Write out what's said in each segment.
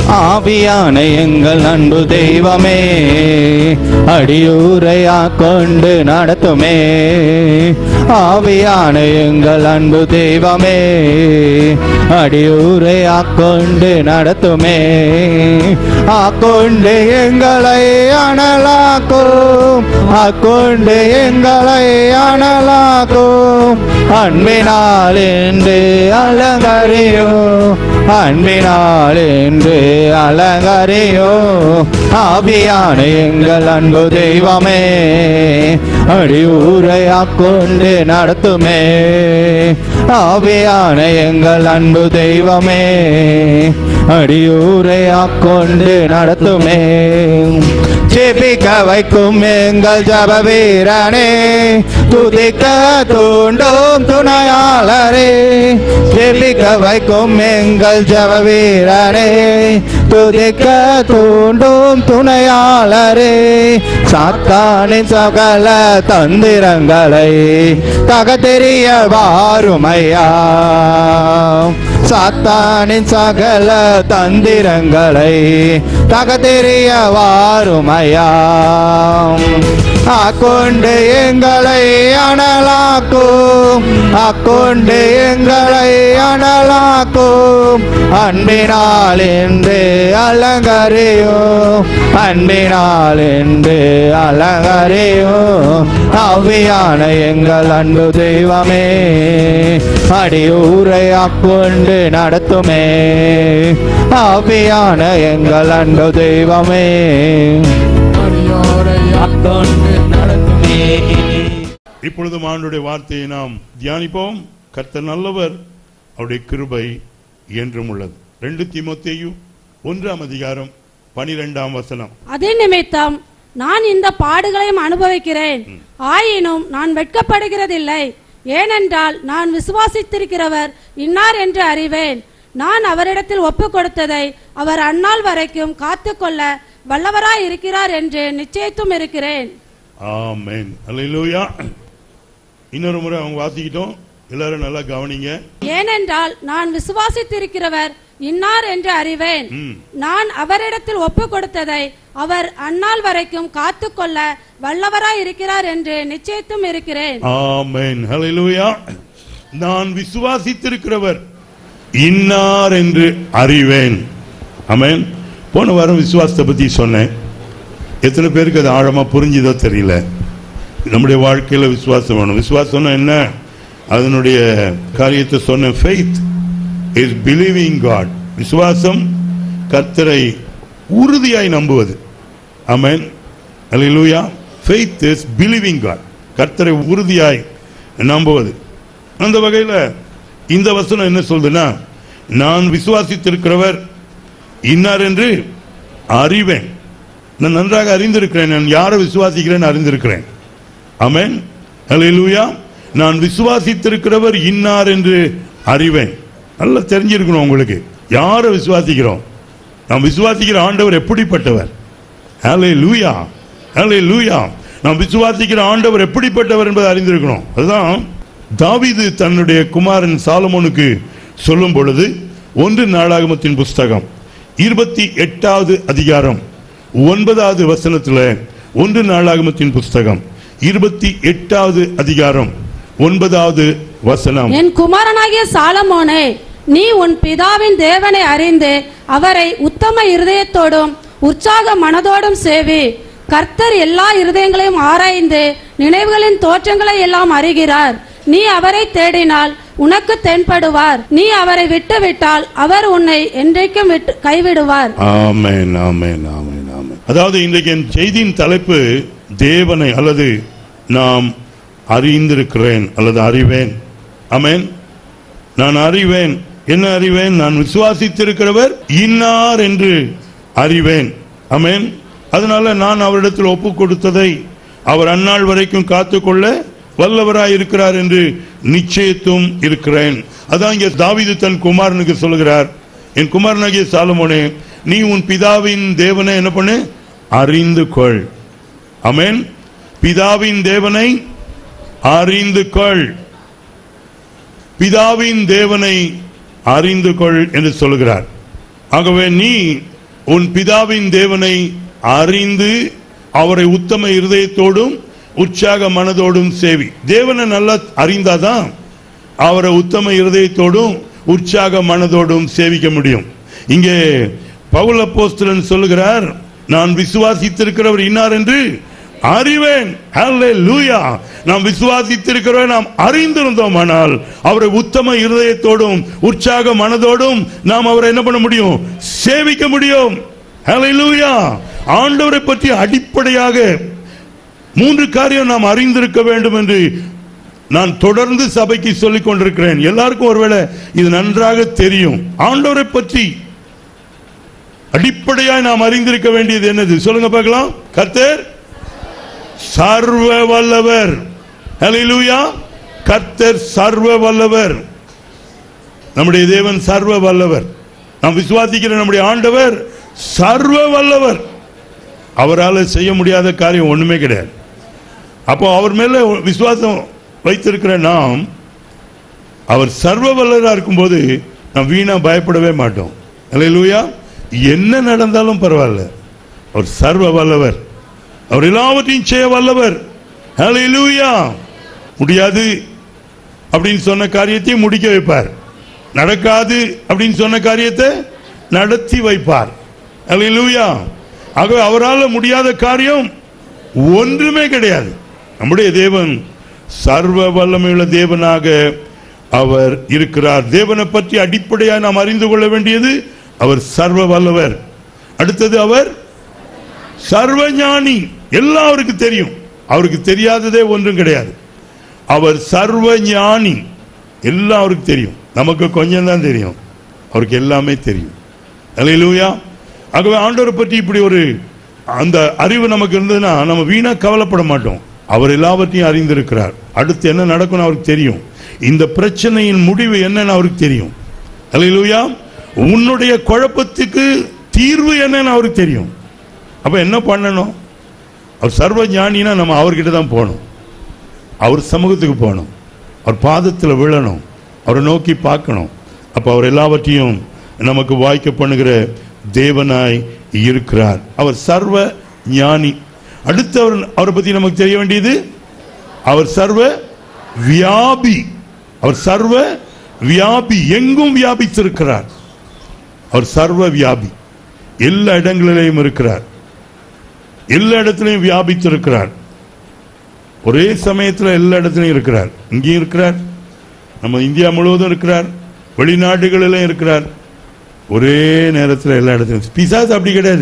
ஆவியான எங்கள் அன்பு தெய்வமே அடியூரையா கொண்டு நடத்துமே ஆவியான எங்கள் அன்பு தெய்வமே அடியூரையா கொண்டு நடத்துமே ஆக்கொண்டு எங்களை அனலாக்கும் ஆக்கொண்டு எங்களை அனலாக்கும் அன்பினால் என்று அலங்கரியோ அன்பினால் என்று அலங்கரியோ ஆவியான எங்கள் அன்பு தெய்வமே அடியூரையா கொண்டு நடத்துமே ஆவியான எங்கள் அன்பு தெய்வமே அடியூரையா கொண்டு நடத்துமே ஜெபிக்க வைக்கும் எங்கள் ஜப வீரனே துதிக்க தூண்டும் துணையாளரே ஜெபிக்க வைக்கும் எங்கள் ஜப வீரனே துதிக்க தூண்டும் துணையாளரே சாத்தானின் சகல தந்திரங்களை தகத்தெறிய வாருமையா சாத்தானின் சகல தந்திரங்களை தகத்தெறிய வாருமையா ஆக்கொண்டு எங்களை அனலாக்கும் ஆக்கொண்டு எங்களை அனலாக்கும் அன்பினால் என்று அலங்கரையோ அன்பினால் என்று அலங்கரையோ ஆவியான எங்கள் அன்பு தெய்வமே அடியூரையா கொண்டு நடத்துமே ஆவியான எங்கள் அன்பு தெய்வமே கொண்டு நடத்துமே இப்பொழுது ஆண்டுடைய வார்த்தையை நாம் தியானிப்போம் கர்த்தர் நல்லவர் அவருடைய கிருபை என்றும் உள்ளது ரெண்டு தீமோத்தேயு ஒன்றாம் அதிகாரம் பனிரெண்டாம் வசனம் அதே நிமித்தம் நான் இந்த பாடுகளையும் அனுபவிக்கிறேன் ஆயினும் நான் வெட்கப்படுகிறதில்லை ஏனென்றால் நான் விசுவாசித்திருக்கிறவர் இன்னார் என்று அறிவேன் நான் அவரிடத்தில் ஒப்பு கொடுத்ததை அவர் அந்நாள் வரைக்கும் காத்துக்கொள்ள வல்லவராய் இருக்கிறார் என்று நிச்சயித்தும் இருக்கிறேன் ஆமென் அல்லேலூயா இன்னொரு முறை அவங்க வாசிக்கிட்டோம் எல்லாரும் நல்லா கவனிங்க ஏனென்றால் நான் விசுவாசித்திருக்கிறவர் இன்னார் என்று அறிவேன் ம். நான் அவரிடத்தில் ஒப்பு கொடுத்ததை அவர் அந்நாள் வரைக்கும் காத்துக்கொள்ள வல்லவராய் இருக்கிறார் என்று நிச்சயித்தும் இருக்கிறேன் ஆமென் ஹalleluya நான் விசுவாசித்திருக்கிறவர் இன்னார் என்று அறிவேன் ஆமென் போன வாரம் விசுவாசத்தை பத்தி சொன்னேன் எத்தனை பேருக்கு அது ஆழமா புரிஞ்சுதோ தெரியல நம்முடைய வாழ்க்கையில விசுவாசம் வேணும் விசுவாசம்னா என்ன அதனுடைய காரியத்தை சொன்ன ஃபெய்த் இஸ் பிலீவிங் காட் விசுவாசம் கர்த்தரை உறுதியாய் நம்புவது ஆமென் அல்லேலூயா ஃபெய்த் இஸ் பிலீவிங் காட் கர்த்தரை உறுதியாய் நம்புவது அந்த வகையில் இந்த வசனம் என்ன சொல்லுதுன்னா நான் விசுவாசித்திருக்கிறவர் இன்னார் என்று அறிவேன் நான் நன்றாக அறிந்திருக்கிறேன் நான் யாரை விசுவாசிக்கிறேன் அறிந்திருக்கிறேன் ஆமென் அல்லேலூயா நான் விசுவாசித்திருக்கிறவர் இன்னார் என்று அறிவேன் நல்லா தெரிஞ்சிருக்கணும் உங்களுக்கு யாரை விசுவாசிக்கிறோம் நாம் விசுவாசிக்கிற ஆண்டவர் எப்படிப்பட்டவர் ஹலே லூயா ஹலே லூயா நாம் விசுவாசிக்கிற ஆண்டவர் எப்படிப்பட்டவர் என்பதை அறிந்திருக்கணும் அதுதான் தாவீது தன்னுடைய குமாரன் சாலமோனுக்கு சொல்லும் பொழுது ஒன்று நாளாகமத்தின் புஸ்தகம் இருபத்தி எட்டாவது அதிகாரம் ஒன்பதாவது வசனத்தில் ஒன்று நாளாகமத்தின் புஸ்தகம் இருபத்தி எட்டாவது அதிகாரம் ஒன்பதாவது வசனம் என் குமாரனாகிய சாலமோனே நீ உன் பிதாவின் தேவனை அறிந்து அவரை உத்தம இருதயத்தோடும் உற்சாக மனதோடும் சேவி கர்த்தர் எல்லா இருதயங்களையும் ஆராய்ந்து நினைவுகளின் தோற்றங்களை எல்லாம் அறிகிறார் நீ அவரை தேடினால் உனக்கு தென்படுவார் நீ அவரை விட்டுவிட்டால் அவர் உன்னை என்றைக்கும் விட்டு கைவிடுவார் ஆமென் ஆமென் ஆமென் ஆமென் அதாவது இன்றைக்கு என் செய்தியின் தலைப்பு தேவனை அல்லது நாம் அறிந்திருக்கிறேன் அல்லது அறிவேன் ஆமென் நான் அறிவேன் என்ன அறிவேன் நான் விசுவாசித்திருக்கிறவர் இன்னார் என்று அறிவேன் ஆமென் அதனால நான் அவரிடத்தில் ஒப்பு கொடுத்ததை அவர் அந்நாள் வரைக்கும் காத்துக்கொள்ள வல்லவராய் இருக்கிறார் என்று நிச்சயத்தும் இருக்கிறேன் அதான் இங்கே தாவீது தன் குமாரனுக்கு சொல்கிறார் என் குமாரனாகிய சாலமோனே நீ உன் பிதாவின் தேவனை என்ன பண்ணு அறிந்து கொள் அமேன் பிதாவின் தேவனை அறிந்து கொள் பிதாவின் தேவனை அறிந்து கொள் என்று சொல்கிறார் ஆகவே நீ உன் பிதாவின் தேவனை அறிந்து அவரை உத்தம இருதயத்தோடும் உற்சாக மனதோடும் சேவி தேவனை நல்லா அறிந்தாதான் அவரை உத்தம இருதயத்தோடும் உற்சாக மனதோடும் சேவிக்க முடியும் இங்கே பவுல் அப்போஸ்தலன் சொல்லுகிறார் நான் விசுவாசித்திருக்கிறவர் இன்னார் என்று அறிவேன் ஹalleluya நாம் விசுவாசித்திருக்கிறோம் நாம் அறிந்திருந்தோமானால் அவரை உத்தம இருதயத்தோடும் உற்சாக மனதோடும் நாம் அவரை என்ன பண்ண முடியும் சேவிக்க முடியும் ஹalleluya ஆண்டவரை பற்றி அடிப்படையாக மூன்று காரியம் நாம் அறிந்திருக்க வேண்டும் என்று நான் தொடர்ந்து சபைக்கு சொல்லிக் கொண்டிருக்கிறேன் எல்லாருக்கும் ஒருவேளை இது நன்றாக தெரியும் ஆண்டவரை பற்றி அடிப்படையாய் நாம் அறிந்திருக்க வேண்டியது என்னது சொல்லுங்க பார்க்கலாம் கர்த்தர் சர்வ வல்லவர் ஹalleluya கர்த்தர் சர்வ வல்லவர் நம்முடைய தேவன் சர்வ வல்லவர் நாம் விசுவாசிக்கிற நம்முடைய ஆண்டவர் சர்வ வல்லவர் அவரால் செய்ய முடியாத காரியம் ஒண்ணுமே கிடையாது அப்போ அவர் மேல விசுவாசம் வைத்திருக்கிற நாம் அவர் சர்வ வல்லரா இருக்கும்போது நாம் வீணா பயப்படவே மாட்டோம் அல்லேலூயா என்ன நடந்தாலும் பரவாயில்ல அவர் சர்வ வல்லவர் அவர் எல்லாவற்றையும் செய்ய வல்லவர் அல்லேலூயா முடியாது அப்படின்னு சொன்ன காரியத்தை முடிக்க வைப்பார் நடக்காது அப்படின்னு சொன்ன காரியத்தை நடத்தி வைப்பார் அல்லேலூயா ஆகவே அவரால் முடியாத காரியம் ஒன்றுமே கிடையாது நம்முடைய தேவன் சர்வ வல்லமையுள்ள தேவனாக அவர் இருக்கிறார் தேவனை பற்றி அடிப்படையாக நாம் அறிந்து கொள்ள வேண்டியது அவர் சர்வ வல்லவர் அடுத்தது அவர் சர்வ ஞானி எல்லாம் அவருக்கு தெரியும் அவருக்கு தெரியாததே ஒன்றும் கிடையாது அவர் சர்வ ஞானி எல்லாம் அவருக்கு தெரியும் நமக்கு கொஞ்சம் தான் தெரியும் அவருக்கு எல்லாமே தெரியும் அல்லேலூயா ஆகவே ஆண்டவரை பற்றி இப்படி ஒரு அந்த அறிவு நமக்கு இருந்ததுன்னா நம்ம வீணா கவலைப்பட மாட்டோம் அவர் எல்லாவற்றையும் அறிந்திருக்கிறார் அடுத்து என்ன நடக்கும்னு அவருக்கு தெரியும் இந்த பிரச்சனையின் முடிவு என்னன்னு அவருக்கு தெரியும் அல்லேலூயா உன்னுடைய குழப்பத்துக்கு தீர்வு என்னன்னு அவருக்கு தெரியும் அப்ப என்ன பண்ணணும் அவர் சர்வ ஞானினா நம்ம அவர்கிட்ட தான் போகணும் அவர் சமூகத்துக்கு போகணும் அவர் பாதத்தில் விழணும் அவரை நோக்கி பார்க்கணும் அப்போ அவர் எல்லாவற்றையும் நமக்கு வாய்க்க பண்ணுகிற தேவனாய் இருக்கிறார் அவர் சர்வ ஞானி அடுத்து அவர் அவரை பற்றி நமக்கு தெரிய வேண்டியது அவர் சர்வ வியாபி அவர் சர்வ வியாபி எங்கும் வியாபித்திருக்கிறார் அவர் சர்வ வியாபி எல்லா இடங்களிலேயும் இருக்கிறார் எல்லா இடத்திலையும் வியாபித்திருக்கிறார் ஒரே சமயத்தில் எல்லா இடத்துலையும் இருக்கிறார் இங்கேயும் இருக்கிறார் நம்ம இந்தியா முழுவதும் இருக்கிறார் வெளிநாடுகளிலும் இருக்கிறார் ஒரே நேரத்தில் எல்லா இடத்துலையும் பிசாஸ் அப்படி கிடையாது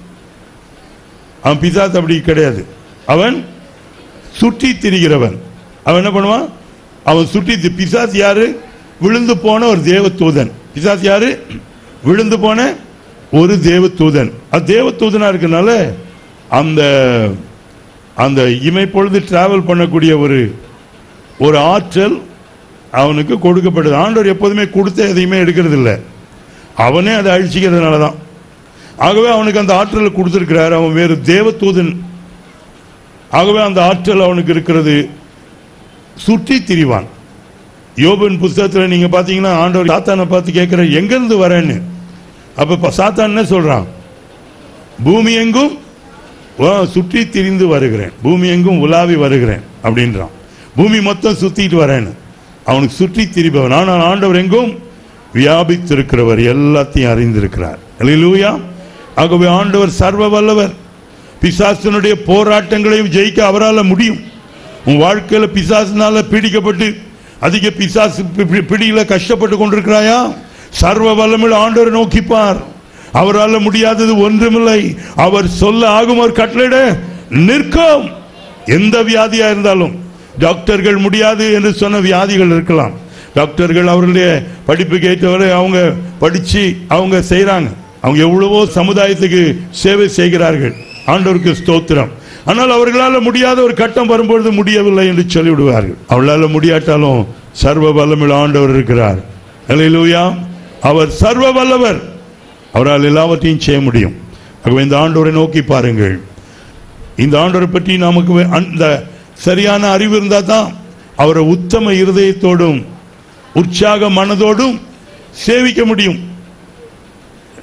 அவன் பிசாஸ் அப்படி கிடையாது அவன் சுற்றி திரிகிறவன் அவன் என்ன பண்ணுவான் அவன் சுற்றி தி- பிசாஸ் யாரு விழுந்து போன ஒரு தேவ தூதன் பிசாஸ் யாரு விழுந்து போன ஒரு தேவ தூதன் அது தேவ தூதனா இருக்கனால அந்த அந்த இமை பொழுது டிராவல் பண்ணக்கூடிய ஒரு ஒரு ஆற்றல் அவனுக்கு கொடுக்கப்படுது ஆண்டவர் எப்போதுமே கொடுத்த எதையுமே எடுக்கிறது இல்லை அவனே அதை அழிச்சிக்கிறதுனால தான் ஆகவே அவனுக்கு அந்த ஆற்றலை கொடுத்திருக்கிறார் அவன் வேறு தேவதூதன் ஆகவே அந்த ஆற்றல் அவனுக்கு இருக்கிறது சுற்றி திரிவான் யோபின் புஸ்தகத்தில் நீங்க பார்த்தீங்கன்னா ஆண்டவர் சாத்தானை பார்த்து கேட்கிற எங்கிருந்து வரேன்னு அப்ப ப- சாத்தான் என்ன சொல்றான் பூமி எங்கும் ஓ, சுற்றி திரிந்து வருகிறேன் பூமி எங்கும் உலாவி வருகிறேன் அப்படின்றான் பூமி மொத்தம் சுத்திட்டு வரேன்னு அவனுக்கு சுற்றி திரிபவன் ஆனால் ஆண்டவர் எங்கும் வியாபித்திருக்கிறவர் எல்லாத்தையும் அறிந்திருக்கிறார் அல்லேலூயா ஆகவே ஆண்டவர் சர்வ வல்லவர் பிசாசனுடைய போராட்டங்களையும் ஜெயிக்க அவரால் முடியும் உன் வாழ்க்கையில பிசாசினால பீடிக்கப்பட்டு அதிக பிசாசு பி- பி- பிடியில கஷ்டப்பட்டு கொண்டிருக்கிறாயா சர்வ வல்லமில் ஆண்டவர் நோக்கிப்பார் அவரால் முடியாதது ஒன்றுமில்லை அவர் சொல்ல ஆகும் ஒரு கட்டளையிட நிற்கும் எந்த வியாதியா இருந்தாலும் டாக்டர்கள் முடியாது என்று சொன்ன வியாதிகள் இருக்கலாம் டாக்டர்கள் அவர்களுடைய படிப்புக்கு ஏற்றவரை அவங்க படிச்சு அவங்க செய்றாங்க அவங்க எவ்வளவோ சமுதாயத்துக்கு சேவை செய்கிறார்கள் ஆண்டவருக்கு ஸ்தோத்திரம் ஆனால் அவர்களால் முடியாத ஒரு கட்டம் வரும்பொழுது முடியவில்லை என்று சொல்லிவிடுவார்கள் அவளால் முடியாட்டாலும் சர்வ வல்லமில் ஆண்டவர் இருக்கிறார் அல்லேலூயா அவர் சர்வ வல்லவர் அவரால் எல்லாவற்றையும் செய்ய முடியும் ஆகவே இந்த ஆண்டவரை நோக்கி பாருங்கள் இந்த ஆண்டவரை பற்றி நமக்கு வே- அந்த சரியான அறிவு இருந்தால் தான் அவரை உத்தம இருதயத்தோடும் உற்சாக மனதோடும் சேவிக்க முடியும்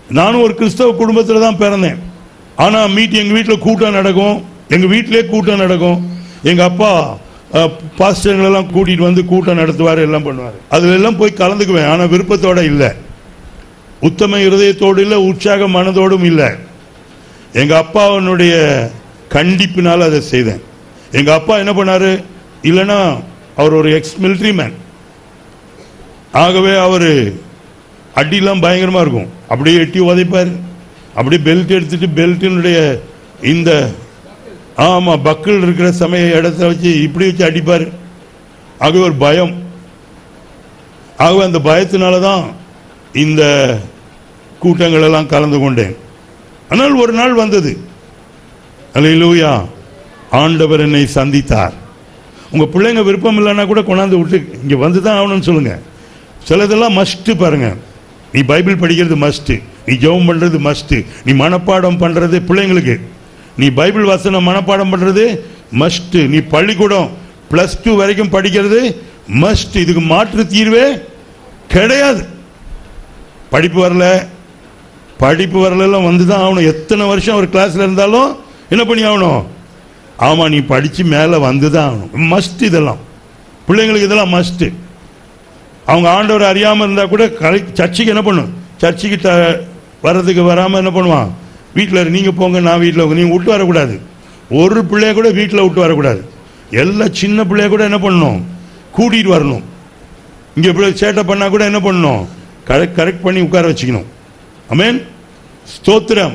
நானும் ஒரு கிறிஸ்தவ குடும்பத்தில் தான் பிறந்தேன் ஆனா மீட் எங்க வீட்டில் கூட்டம் நடக்கும் எங்க வீட்டிலே கூட்டம் நடக்கும் எங்க அப்பா அஹ், பாஸ்டருங்களெல்லாம் கூட்டிட்டு வந்து கூட்டம் நடத்துவார் எல்லாம் பண்ணுவார் அதுல எல்லாம் போய் கலந்துக்குவேன் ஆனா விருப்பத்தோட இல்லை உத்தம இருதயத்தோடு இல்லை உற்சாக மனதோடும் இல்லை எங்க அப்பாவினுடைய கண்டிப்பினால் அதை செய்தேன் எங்க அப்பா என்ன பண்ணாரு இல்லைன்னா அவர் ஒரு எக்ஸ் மிலிட்ரி மேன் ஆகவே அவர் அடிலாம் பயங்கரமா இருக்கும் அப்படியே எட்டி உதைப்பார் அப்படியே பெல்ட் எடுத்துட்டு பெல்ட்டினுடைய இந்த ஆமா பக்கிள் இருக்கிற சமய இடத்த வச்சு இப்படி வச்சு அடிப்பார் ஆகவே ஒரு பயம் ஆகவே அந்த பயத்தினால தான் இந்த கூட்டங்கள் எல்லாம் கலந்து கொண்டேன் ஆனால் ஒரு நாள் வந்தது அல்லேலூயா ஆண்டவர் என்னை சந்தித்தார் உங்க பிள்ளைங்க விருப்பம் இல்லைன்னா கூட கொண்டாந்து விட்டு இங்க வந்து தான் ஆகணும்னு சொல்லுங்க சிலதெல்லாம் மஸ்ட் பாருங்க நீ பைபிள் படிக்கிறது மஸ்ட் நீ ஜெபம் பண்றது மஸ்ட் நீ மனப்பாடம் பண்றது பிள்ளைங்களுக்கு நீ பைபிள் வசனம் மனப்பாடம் பண்றது மஸ்ட் நீ பள்ளிக்கூடம் பிளஸ் டூ வரைக்கும் படிக்கிறது மஸ்ட் இதுக்கு மாற்று தீர்வே கிடையாது படிப்பு வரல படிப்பு வரலாம் வந்து தான் ஆகணும் எத்தனை வருஷம் ஒரு கிளாஸ்ல இருந்தாலும் என்ன பண்ணி ஆகணும் ஆமா நீ படிச்சு மேல வந்து தான் ஆகணும் மஸ்ட் இதெல்லாம் பிள்ளைங்களுக்கு இதெல்லாம் மஸ்ட் அவங்க ஆண்டவர் அறியாம இருந்தா கூட கரை- சர்ச்சுக்கு என்ன பண்ணும் சர்ச்சுக்கு த- வர்றதுக்கு வராம என்ன பண்ணுவான் வீட்டில் நீங்க போங்க நான் வீட்டில் நீங்க விட்டு வரக்கூடாது ஒரு பிள்ளைய கூட வீட்டில் விட்டு வரக்கூடாது எல்லா சின்ன பிள்ளைய கூட என்ன பண்ணணும் கூட்டிட்டு வரணும் இங்க இப்படி சேட்டை பண்ணா கூட என்ன பண்ணணும் கரெக்ட் கரெக்ட் பண்ணி உட்கார வச்சுக்கணும் அமேன் ஸ்தோத்திரம்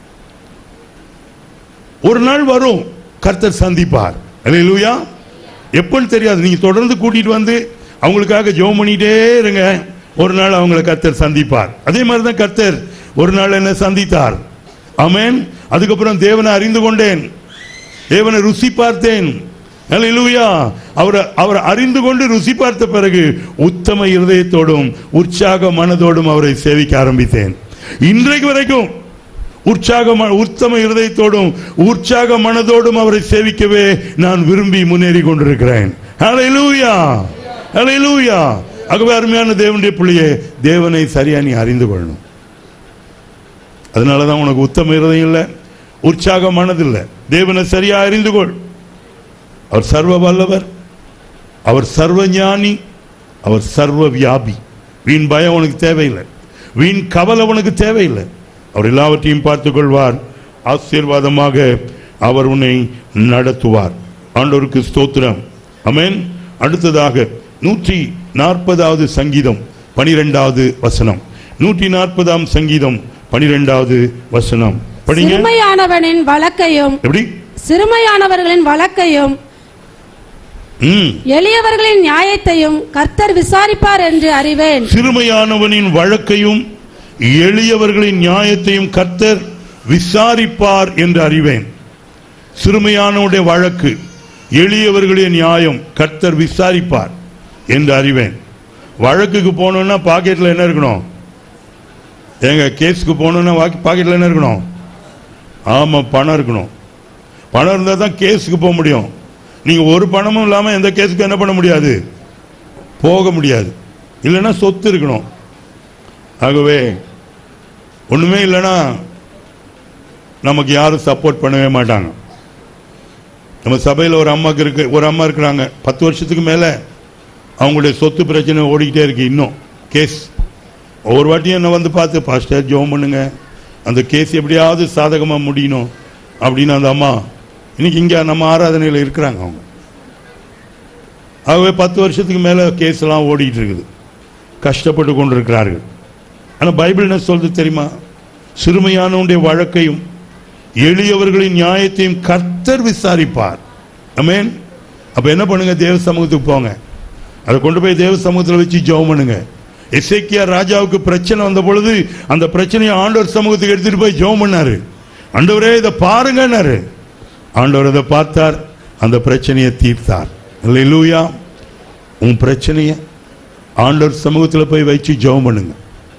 ஒரு நாள் வரும் கர்த்தர் சந்திப்பார் அல்லேலூயா எப்பன்னு தெரியாது நீங்க தொடர்ந்து கூட்டிட்டு வந்து அவங்களுக்காக ஜெபம் பண்ணிட்டே இருங்க ஒரு நாள் அவங்களை கர்த்தர் சந்திப்பார் அதே மாதிரி தான் கர்த்தர் ஒரு நாள் என்ன சந்தித்தார் ஆமென் அதுக்கப்புறம் தேவனை அறிந்து கொண்டேன் தேவனை ருசி பார்த்தேன் அல்லேலூயா அவரை அவரை அறிந்து கொண்டு ருசி பார்த்த பிறகு உத்தம இருதயத்தோடும் உற்சாக மனதோடும் அவரை சேவிக்க ஆரம்பித்தேன் இன்றைக்கு வரைக்கும் உற்சாக ம- உத்தம இருதயத்தோடும் உற்சாக மனதோடும் அவரை சேவிக்கவே நான் விரும்பி முன்னேறி கொண்டிருக்கிறேன் ஹalleluya ஹalleluya ஆகவே அருமையான தேவனுடைய பிள்ளையே தேவனை சரியா நீ அறிந்து கொள்ளணும் அதனால தான் உனக்கு உத்தம இருதயம் இல்லை உற்சாக மனதில்லை தேவனை சரியா அறிந்து கொள் அவர் சர்வ வல்லவர் அவர் சர்வ ஞானி அவர் சர்வ வியாபி வீண் பயம் உனக்கு தேவையில்லை வீண் கவலை உனக்கு தேவையில்லை அவர் எல்லாவற்றையும் பார்த்துக் கொள்வார் ஆசீர்வாதமாக அவர் உன்னை நடத்துவார் ஆண்டவருக்கு ஸ்தோத்திரம் அமேன் அடுத்ததாக நூற்றி நாற்பதாவது சங்கீதம் பனிரெண்டாவது வசனம் நூற்றி நாற்பதாம் சங்கீதம் பனிரெண்டாவது வசனம் படிங்க சிறுமையானவனின் வழக்கையும் எப்படி சிறுமையானவர்களின் வழக்கையும் ம் எளியவர்களின் நியாயத்தையும் கர்த்தர் விசாரிப்பார் என்று அறிவேன் சிறுமையானவனின் வழக்கையும் எளியவர்களின் நியாயத்தையும் கர்த்தர் விசாரிப்பார் என்று அறிவேன் சிறுமையானவனுடைய வழக்கு எளியவர்களின் நியாயம் கர்த்தர் விசாரிப்பார் என்று அறிவேன் வழக்குக்கு போகணும்னா பாக்கெட்ல என்ன இருக்கணும் ஏங்க கேஸுக்கு போகணும்னா பாக்கெட்ல என்ன இருக்கணும் ஆமா பணம் இருக்கணும் பணம் இருந்தால் தான் கேஸுக்கு போக முடியும் நீங்க ஒரு பணமும் இல்லாம எந்த கேஸுக்கு என்ன பண்ண முடியாது போக முடியாது இல்லைன்னா சொத்து இருக்கணும் ஆகவே ஒண்ணுமே இல்லைன்னா நமக்கு யாரும் சப்போர்ட் பண்ணவே மாட்டாங்க நம்ம சபையில் ஒரு அம்மாக்கு இருக்கு ஒரு அம்மா இருக்கிறாங்க பத்து வருஷத்துக்கு மேலே அவங்களுடைய சொத்து பிரச்சனை ஓடிக்கிட்டே இருக்கு இன்னும் கேஸ் ஒவ்வொரு வாட்டியும் என்ன வந்து பார்த்து பாஸ்டர் ஜோம் பண்ணுங்க அந்த கேஸ் எப்படியாவது சாதகமாக முடியணும் அப்படின்னு அந்த அம்மா இன்னைக்கு இங்கே நம்ம ஆராதனையில் இருக்கிறாங்க அவங்க ஆகவே பத்து வருஷத்துக்கு மேலே கேஸ் எல்லாம் ஓடிட்டு இருக்குது கஷ்டப்பட்டு கொண்டிருக்கிறார்கள் ஆனால் பைபிள் என்ன சொல்றது தெரியுமா சிறுமையானவனுடைய வழக்கையும் எளியவர்களின் நியாயத்தையும் கர்த்தர் விசாரிப்பார் அமேன் அப்ப என்ன பண்ணுங்க தேவ சமூகத்துக்கு போங்க அதை கொண்டு போய் தேவ சமூகத்தில் வச்சு ஜெபம் பண்ணுங்க எசேக்கியா ராஜாவுக்கு பிரச்சனை வந்த பொழுது அந்த பிரச்சனையை ஆண்டவர் சமூகத்துக்கு எடுத்துட்டு போய் ஜெபம் பண்ணாரு ஆண்டவரே இதை பாருங்கன்னாரு ஆண்டவர் இதை பார்த்தார் அந்த பிரச்சனையை தீர்த்தார் இல்லையா உன் பிரச்சனையை ஆண்டவர் சமூகத்தில் போய் வச்சு ஜெபம் பண்ணுங்க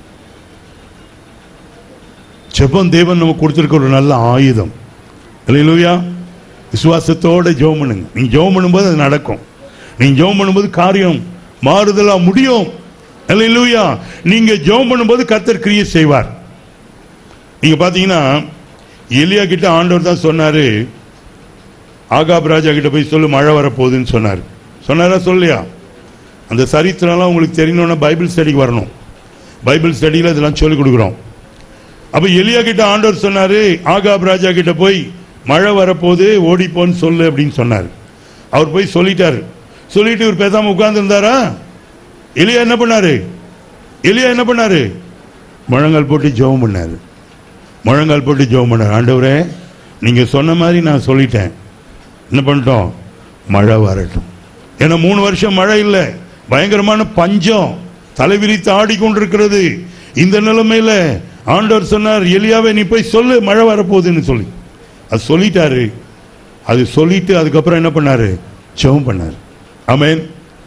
ஜெபம் தேவன் நமக்கு கொடுத்திருக்க ஒரு நல்ல ஆயுதம் இல்லையா விசுவாசத்தோட ஜெபம் பண்ணுங்க நீங்க ஜெபம் பண்ணும்போது அது நடக்கும் நீங்க ஜெபம் பண்ணும்போது காரியம் மாறுதலா முடியும் இல்லையா நீங்க ஜெபம் பண்ணும்போது கர்த்தர் கிரியை செய்வார் நீங்க பாத்தீங்கன்னா எலியா கிட்ட ஆண்டவர் தான் சொன்னாரு ஆகாப் ராஜா கிட்ட போய் சொல்லு மழை வரப்போகுதுன்னு சொன்னார் சொன்னாரா சொல்லியா அந்த சரித்திரம்லாம் உங்களுக்கு தெரியணும்னா பைபிள் ஸ்டடிக்கு வரணும் பைபிள் ஸ்டடியில் இதெல்லாம் சொல்லிக் கொடுக்குறோம் அப்ப எலியா கிட்ட ஆண்டவர் சொன்னாரு ஆகாப் ராஜா கிட்ட போய் மழை வரப்போகுது ஓடிப்போன்னு சொல்லு அப்படின்னு சொன்னார் அவர் போய் சொல்லிட்டாரு சொல்லிட்டு இவர் பேசாம உட்கார்ந்து இருந்தாரா எலியா என்ன பண்ணாரு எலியா என்ன பண்ணாரு முழங்கால் போட்டு ஜெபம் பண்ணாரு முழங்கால் போட்டு ஜெபம் பண்ணார் ஆண்டவரே நீங்க சொன்ன மாதிரி நான் சொல்லிட்டேன் என்ன பண்ணிட்டோம் மழை வரட்டும் ஏன்னா மூணு வருஷம் மழை இல்லை பயங்கரமான பஞ்சம் தலைவிரித்து ஆடிக்கொண்டிருக்கிறது இந்த நிலைமையில ஆண்டவர் சொன்னார் எலியாவே நீ போய் சொல்லு மழை வரப்போகுதுன்னு சொல்லி அது சொல்லிட்டாரு அது சொல்லிட்டு அதுக்கப்புறம் என்ன பண்ணாரு ஜெபம் பண்ணார் ஆமென்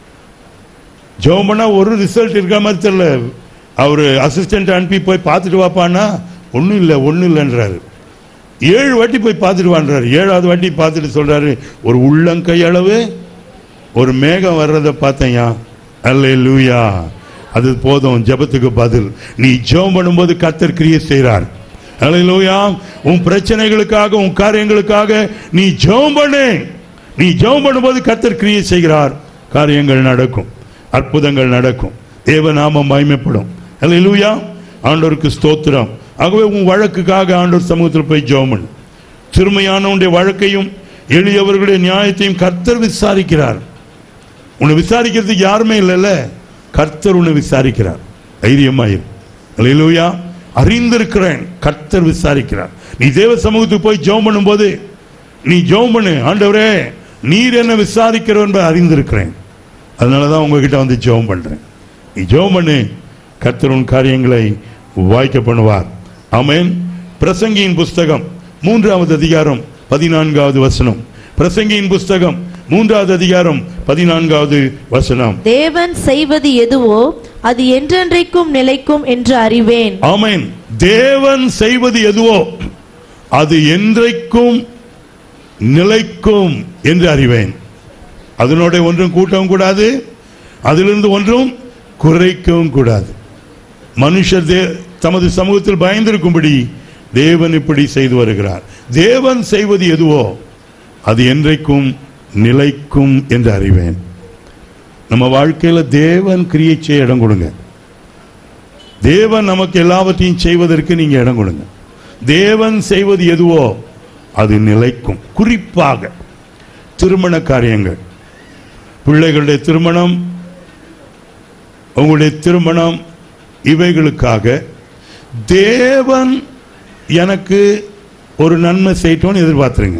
ஜெபம் பண்ணா ஒரு ரிசல்ட் இருக்கிற மாதிரி தெரியல அவர் அசிஸ்டன்ட் அனுப்பி போய் பார்த்துட்டு வாப்பான்னா ஒன்றும் இல்லை ஒன்றும் இல்லைன்றாரு ஏழு வாட்டி போய் பார்த்துட்டு வான்றாரு ஏழாவது வாட்டி பார்த்துட்டு சொல்றாரு ஒரு உள்ளங்கை அளவு ஒரு மேகம் வர்றதை பார்த்தேன்யா அல்ல லூயா அது போதும் ஜெபத்துக்கு பதில் நீ ஜெபம் பண்ணும்போது கர்த்தர் கிரியை செய்கிறார் அல்லேலூயா உன் பிரச்சனைகளுக்காக உன் காரியங்களுக்காக நீ ஜெபம் பண்ணு நீ ஜெபம் பண்ணும்போது கர்த்தர் கிரியை செய்கிறார் காரியங்கள் நடக்கும் அற்புதங்கள் நடக்கும் தேவ நாமம் மகிமைப்படும் அல்லேலூயா ஆண்டவருக்கு ஸ்தோத்திரம் ஆகவே உன் வழக்குக்காக ஆண்டவர் சமூகத்தில் போய் ஜெபம் பண்ணு சிறுமையானவனுடைய வழக்கையும் எளியவர்களுடைய நியாயத்தையும் கர்த்தர் விசாரிக்கிறார் உன்னை விசாரிக்கிறதுக்கு யாருமே இல்லைல்ல கர்த்தர் உன்னை விசாரிக்கிறார் தைரியமாயிரு அல்லேலூயா அறிந்திருக்கிறேன் கர்த்தர் விசாரிக்கிறார் நீ தேவ சமூகத்துக்கு போய் ஜெபம் பண்ணும்போது நீ ஜெபம் பண்ணு ஆண்டவரே நீர் என்ன விசாரிக்கிறோம் என்பதை அறிந்திருக்கிறேன் அதனால தான் உங்ககிட்ட வந்து ஜெபம் பண்றேன் நீ ஜெபம் பண்ணு கர்த்தர் உன் காரியங்களை வாய்க்க பண்ணுவார் ஆமென் பிரசங்கியின் புஸ்தகம் மூன்றாவது அதிகாரம் பதினான்காவது வசனம் பிரசங்கியின் புஸ்தகம் மூன்றாவது அதிகாரம் பதினான்காவது வசனம் தேவன் செய்வது எதுவோ அது என்றென்றைக்கும் நிலைக்கும் என்று அறிவேன் ஆமென் தேவன் செய்வது எதுவோ அது என்றைக்கும் நிலைக்கும் என்று அறிவேன் அதனோட ஒன்றும் கூட்டவும் கூடாது அதிலிருந்து ஒன்றும் குறைக்கவும் கூடாது மனுஷர் தே தமது சமூகத்தில் பயந்திருக்கும்படி தேவன் இப்படி செய்து வருகிறார் தேவன் செய்வது எதுவோ அது என்றைக்கும் நிலைக்கும் என்று அறிவேன் நம்ம வாழ்க்கையில தேவன் கிரியை செய்ய இடம் கொடுங்க தேவன் நமக்கு எல்லாவற்றையும் செய்வதற்கு நீங்க இடம் கொடுங்க தேவன் செய்வது எதுவோ அது நிலைக்கும் குறிப்பாக திருமண காரியங்கள் பிள்ளைகளுடைய திருமணம் உங்களுடைய திருமணம் இவைகளுக்காக தேவன் எனக்கு ஒரு நன்மை செய்யட்டும்னு எதிர்பார்த்துருங்க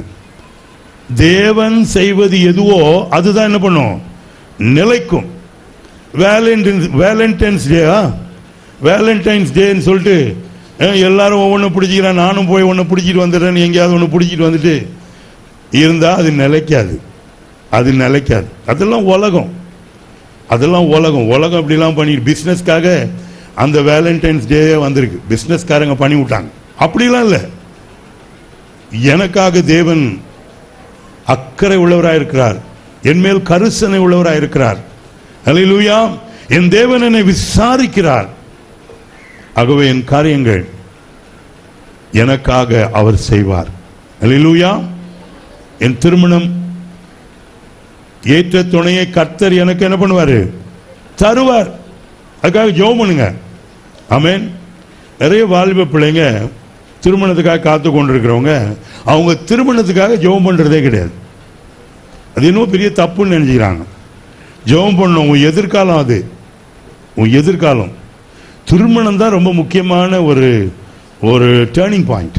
தேவன் செய்வது எதுவோ அதுதான் என்ன பண்ணும் நிலைக்கும் வேலண்டைன்ஸ் வேலண்டைன்ஸ் டேயா வேலண்டைன்ஸ் டேன்னு சொல்லிட்டு அஹ், எல்லாரும் ஒவ்வொன்று பிடிச்சிக்கிறேன் நானும் போய் ஒன்று பிடிச்சிட்டு வந்துடுறேன்னு எங்கேயாவது ஒன்று பிடிச்சிட்டு வந்துட்டு இருந்தால் அது நிலைக்காது அது நிலைக்காது அதெல்லாம் உலகம் அதெல்லாம் உலகம் உலகம் இப்படிலாம் பண்ணிட்டு பிஸ்னஸ்க்காக அந்த வேலண்டைன்ஸ் டே வந்திருக்கு பிஸ்னஸ்காரங்க பண்ணி விட்டாங்க அப்படிலாம் இல்லை எனக்காக தேவன் அக்கறை உள்ளவராயிருக்கிறார் என் மேல் கருசனை உள்ளவராயிருக்கிறார் அல்லேலூயா என் தேவன் என்னை விசாரிக்கிறார் ஆகவே என் காரியங்கள் எனக்காக அவர் செய்வார் அல்லேலூயா என் திருமணம் ஏற்ற துணையை கர்த்தர் எனக்கு என்ன பண்ணுவாரு தருவார் அதுக்காக ஜெபம் பண்ணுங்க ஆமென் நிறைய வாலிப பிள்ளைங்க திருமணத்துக்காக காத்து கொண்டிருக்கிறவங்க அவங்க திருமணத்துக்காக ஜெபம் பண்றதே கிடையாது அது இன்னும் பெரிய தப்புன்னு நினைச்சுக்கிறாங்க ஜெபம் பண்ணணும் உன் எதிர்காலம் அது உன் எதிர்காலம் திருமணம் தான் ரொம்ப முக்கியமான ஒரு ஒரு டேர்னிங் பாயிண்ட்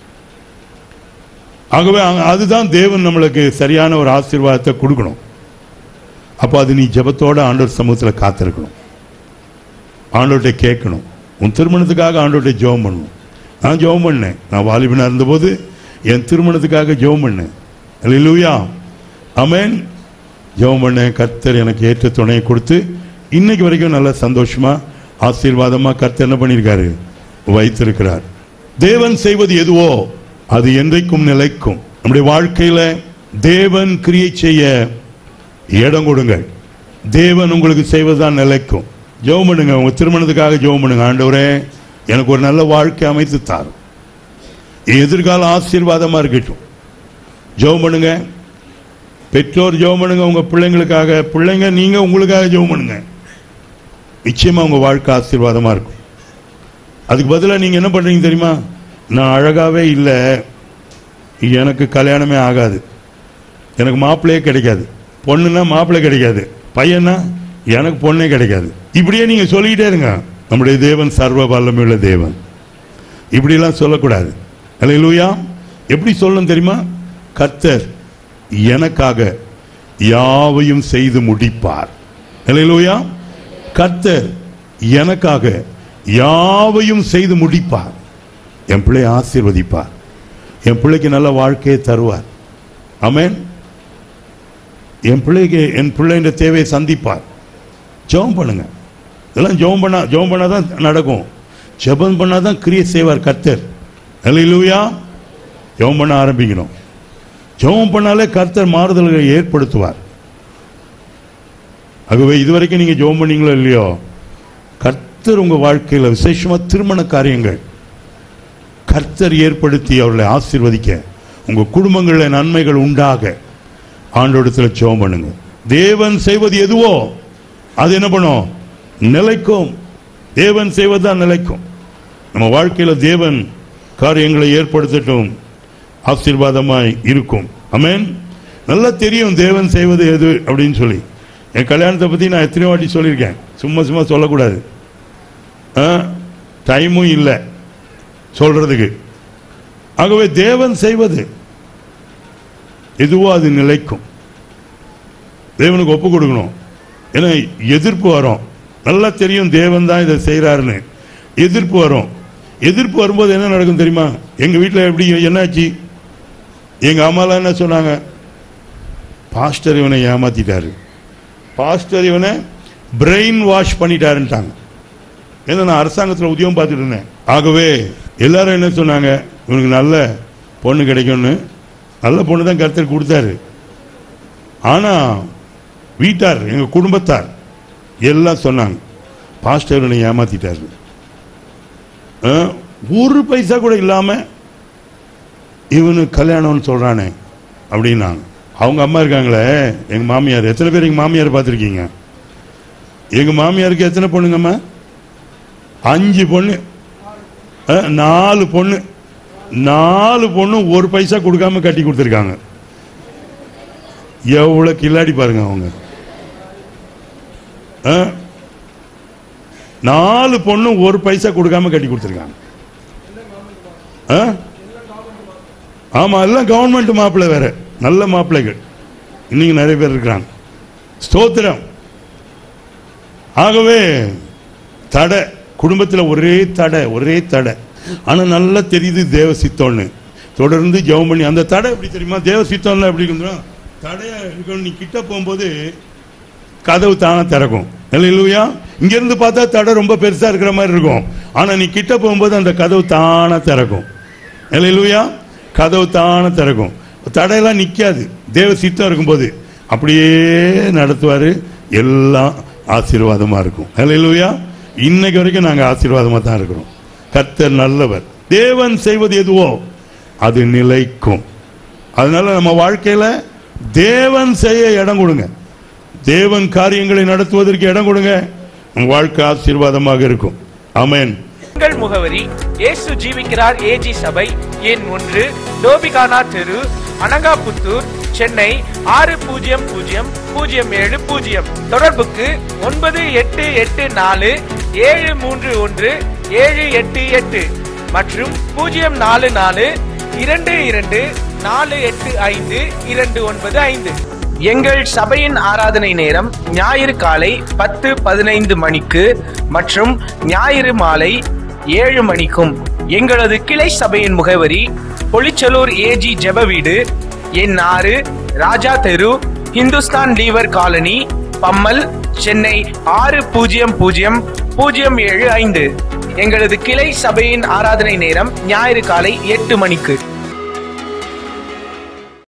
ஆகவே அங்க- அதுதான் தேவன் நம்மளுக்கு சரியான ஒரு ஆசீர்வாதத்தை கொடுக்கணும் அப்போ அது நீ ஜெபத்தோட ஆண்டவர் சமூகத்தில் காத்திருக்கணும் ஆண்டவர்கிட்ட கேட்கணும் உன் திருமணத்துக்காக ஆண்டவர்கிட்ட ஜெபம் பண்ணணும் நான் ஜெபம் பண்ணேன் நான் வாலிபனாக இருந்தபோது என் திருமணத்துக்காக ஜெபம் பண்ணேன் அல்லேலூயா ஆமென் ஜெபம் பண்ணேன் கர்த்தர் எனக்கு ஏற்ற துணையை கொடுத்து இன்னைக்கு வரைக்கும் நல்ல சந்தோஷமா ஆசீர்வாதமா கர்த்தர் என்ன பண்ணியிருக்காரு வைத்திருக்கிறார் தேவன் செய்வது எதுவோ அது என்றைக்கும் நிலைக்கும் நம்முடைய வாழ்க்கையில தேவன் கிரியை செய்ய இடம் கொடுங்கள் தேவன் உங்களுக்கு செய்வதுதான் நிலைக்கும் ஜெபம் பண்ணுங்க உங்க திருமணத்துக்காக ஜெபம் பண்ணுங்க ஆண்டவரே எனக்கு ஒரு நல்ல வாழ்க்கை அமைத்து தாரும் எதிர்கால ஆசீர்வாதமா இருக்கட்டும் ஜெபம் பண்ணுங்க பெற்றோர் ஜெபம் பண்ணுங்க உங்க பிள்ளைங்களுக்காக பிள்ளைங்க நீங்க உங்களுக்காக ஜெபம் பண்ணுங்க நிச்சயமா உங்க வாழ்க்கை ஆசீர்வாதமா இருக்கும் அதுக்கு பதிலா நீங்க என்ன பண்றீங்க தெரியுமா நான் அழகாவே இல்லை எனக்கு கல்யாணமே ஆகாது எனக்கு மாப்பிள்ளையே கிடைக்காது பொண்ணுன்னா மாப்பிள்ளை கிடைக்காது பையனா எனக்கு பொண்ணே கிடைக்காது இப்படியே நீங்க சொல்லிக்கிட்டே இருங்க நம்முடைய தேவன் சர்வ வல்லமையுள்ள தேவன் இப்படிலாம் சொல்லக்கூடாது அல்லேலூயா எப்படி சொல்லணும் தெரியுமா கர்த்தர் எனக்காக யாவையும் செய்து முடிப்பார் அல்லேலூயா கர்த்தர் எனக்காக யாவையும் செய்து முடிப்பார் என் பிள்ளையை ஆசீர்வதிப்பார் என் பிள்ளைக்கு நல்ல வாழ்க்கையை தருவார் ஆமென் என் பிள்ளைக்கு என் பிள்ளைன்ற தேவையை சந்திப்பார் ஜெபம் பண்ணுங்க இதெல்லாம் ஜெபம் பண்ணா ஜெபம் பண்ணாதான் நடக்கும் ஜெபம் பண்ணாதான் கிரியை செய்வார் கர்த்தர் அல்லேலூயா ஜெபம் பண்ண ஆரம்பிக்கணும் ஜெபம் பண்ணாலே கர்த்தர் மாறுதல்களை ஏற்படுத்துவார் ஆகவே இதுவரைக்கும் நீங்க ஜெபம் பண்ணீங்களோ இல்லையோ கர்த்தர் உங்க வாழ்க்கையில விசேஷமா திருமண காரியங்கள் கர்த்தர் ஏற்படுத்தி அவர்களை ஆசீர்வதிக்க உங்க குடும்பங்களில் நன்மைகள் உண்டாக ஆண்டோடத்தில் ஜெபம் பண்ணுங்க தேவன் செய்வது எதுவோ அது என்ன பண்ணும் நிலைக்கும் தேவன் செய்வதுதான் நிலைக்கும் நம்ம வாழ்க்கையில தேவன் காரியங்களை ஏற்படுத்தட்டும் ஆசீர்வாதமாய் இருக்கும் அமேன் நல்லா தெரியும் தேவன் செய்வது எது அப்படின்னு சொல்லி என் கல்யாணத்தை பத்தி நான் எத்தனை வாட்டி சொல்லியிருக்கேன் சும்மா சும்மா சொல்லக்கூடாது டைமும் இல்லை சொல்றதுக்கு ஆகவே தேவன் செய்வது எதுவோ அது நிலைக்கும் தேவனுக்கு ஒப்பு கொடுக்கணும் ஏன்னா எதிர்ப்பு வரும் நல்லா தெரியும் தேவன் தான் இதை செய்கிறாருன்னு எதிர்ப்பு வரும் எதிர்ப்பு வரும்போது என்ன நடக்கும் தெரியுமா எங்க வீட்டில் எப்படி என்னாச்சு எங்க அம்மாலாம் என்ன சொன்னாங்க பாஸ்டர் இவனை ஏமாத்திட்டாரு பாஸ்டர் இவனை பிரெயின் வாஷ் பண்ணிட்டாருன்ட்டாங்க ஏன்னா நான் அரசாங்கத்தில் உத்தியோகம் பார்த்துட்டு இருந்தேன் ஆகவே எல்லாரும் என்ன சொன்னாங்க இவனுக்கு நல்ல பொண்ணு கிடைக்கும்னு நல்ல பொண்ணு தான் கருத்தர் கொடுத்தாரு ஆனா வீட்டார் எங்க குடும்பத்தார் எல்லாம் சொன்னாங்க பாஸ்டர் இவனை ஏமாத்திட்டாரு ஆ, ஒரு பைசா கூட இல்லாம இவனு கல்யாணம்னு சொல்றானே அப்படின்னாங்க அவங்க அம்மா இருக்காங்களே எங்க மாமியார் எத்தனை பேர் எங்க மாமியார் பார்த்துருக்கீங்க எங்க மாமியாருக்கு எத்தனை பொண்ணுங்கம்மா அஞ்சு பொண்ணு ஆ, நாலு பொண்ணு நாலு பொண்ணு ஒரு பைசா கொடுக்காம கட்டி கொடுத்துருக்காங்க எவ்வளவு கில்லாடி பாருங்க அவங்க ஆ? நாலு பொண்ணு ஒரு பைசா கொடுக்காம கட்டி கொடுத்துருக்காங்க ஆ? ஆமா எல்லாம் கவர்மெண்ட் மாப்பிள்ளை வேற நல்ல மாப்பிள்ளைகள் இன்னைக்கு நிறைய பேர் இருக்கிறாங்க ஸ்தோத்திரம் ஆகவே தடை குடும்பத்தில் ஒரே தடை ஒரே தடை ஆனா நல்லா தெரியுது தேவ சித்தம்னு தொடர்ந்து ஜெபம் பண்ணி அந்த தடை எப்படி தெரியுமா தேவ சித்தம்ல எப்படி இருக்குன்னா தடையா இருக்கணும் நீ கிட்ட போகும்போது கதவு தானே திறக்கும் இல்லையா இங்க இருந்து பார்த்தா தடை ரொம்ப பெருசா இருக்கிற மாதிரி இருக்கும் ஆனா நீ கிட்ட போகும்போது அந்த கதவு தானே திறக்கும் இல்லையா கதவு தானே திறக்கும் தடையெல்லாம் நிக்காது தேவ சித்தம் இருக்கும்போது அப்படியே நடத்துவாரு எல்லாம் ஆசீர்வாதமா இருக்கும் இல்லையா இன்னைக்கு வரைக்கும் நாங்க ஆசீர்வாதமா தான் இருக்கிறோம் கர்த்தர் நல்லவர் தேவன் செய்வது எதுவோ அது நிலைக்கும் அதனால நம்ம வாழ்க்கையில தேவன் செய்ய இடம் கொடுங்க தேவன் காரியங்களை நடத்துவதற்கு இடம் கொடுங்க உங்க வாழ்க்கை ஆசீர்வாதமாக இருக்கும் ஆமென் எங்கள் முகவரி இயேசு ஜீவிக்கிறார் ஏஜி சபை எண் ஒன்று டோபிகானா தெரு அனங்காபுத்தூர் சென்னை ஆறு பூஜ்ஜியம் பூஜ்ஜியம் பூஜ்ஜியம் ஏழு பூஜ்ஜியம் தொடர்புக்கு ஒன்பது எட்டு எட்டு நாலு ஏழு மூன்று ஒன்று ஏழு எட்டு எட்டு மற்றும் பூஜ்ஜியம் நாலு நாலு இரண்டு இரண்டு நாலு எட்டு ஐந்து இரண்டு ஒன்பது ஐந்து எங்கள் சபையின் ஆராதனை நேரம் ஞாயிறு காலை பத்து பதினைந்து மணிக்கு மற்றும் ஞாயிறு மாலை ஏழு மணிக்கும் எங்களது கிளை சபையின் முகவரி பொலிச்சலூர் ஏஜி ஜெப வீடு எண் ஆறு ராஜா தெரு இந்துஸ்தான் லீவர் காலனி பம்மல் சென்னை ஆறு பூஜ்ஜியம் பூஜ்ஜியம் பூஜ்ஜியம் ஏழு ஐந்து எங்களது கிளை சபையின் ஆராதனை நேரம் ஞாயிறு காலை எட்டு மணிக்கு